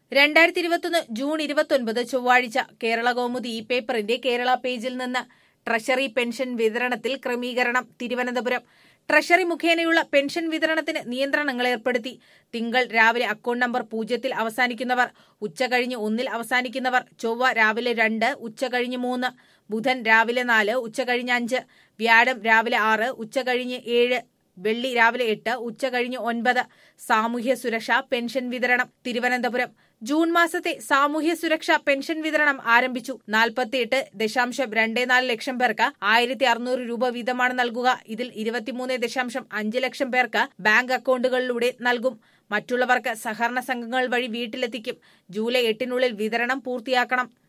രണ്ടായിരത്തി ഇരുപത്തൊന്ന് ജൂൺ ഇരുപത്തൊൻപത് ചൊവ്വാഴ്ച കേരള കൗമുദി ഈ പേപ്പറിന്റെ കേരള പേജിൽ നിന്ന് ട്രഷറി പെൻഷൻ വിതരണത്തിൽ ക്രമീകരണം തിരുവനന്തപുരം ട്രഷറി മുഖേനയുള്ള പെൻഷൻ വിതരണത്തിന് നിയന്ത്രണങ്ങൾ ഏർപ്പെടുത്തി തിങ്കൾ രാവിലെ അക്കൗണ്ട് നമ്പർ പൂജ്യത്തിൽ അവസാനിക്കുന്നവർ ഉച്ചകഴിഞ്ഞ് ഒന്നിൽ അവസാനിക്കുന്നവർ ചൊവ്വ രാവിലെ രണ്ട് ഉച്ചകഴിഞ്ഞ് മൂന്ന് ബുധൻ രാവിലെ നാല് ഉച്ചകഴിഞ്ഞ് അഞ്ച് വ്യാഴം രാവിലെ ആറ് ഉച്ചകഴിഞ്ഞ് ഏഴ് വെള്ളി രാവിലെ എട്ട് ഉച്ചകഴിഞ്ഞ് ഒൻപത് സാമൂഹ്യ സുരക്ഷ പെൻഷൻ വിതരണം തിരുവനന്തപുരം ജൂൺ മാസത്തെ സാമൂഹ്യ സുരക്ഷ പെൻഷൻ വിതരണം ആരംഭിച്ചു നാൽപ്പത്തിയെട്ട് ദശാംശം രണ്ട് നാല് ലക്ഷം പേർക്ക് ആയിരത്തി അറുന്നൂറ് രൂപ വീതമാണ് നൽകുക ഇതിൽ ഇരുപത്തിമൂന്ന് ദശാംശം അഞ്ച് ലക്ഷം പേർക്ക് ബാങ്ക് അക്കൗണ്ടുകളിലൂടെ നൽകും മറ്റുള്ളവർക്ക് സഹകരണ സംഘങ്ങൾ വഴി വീട്ടിലെത്തിക്കും ജൂലൈ എട്ടിനുള്ളിൽ വിതരണം പൂർത്തിയാക്കണം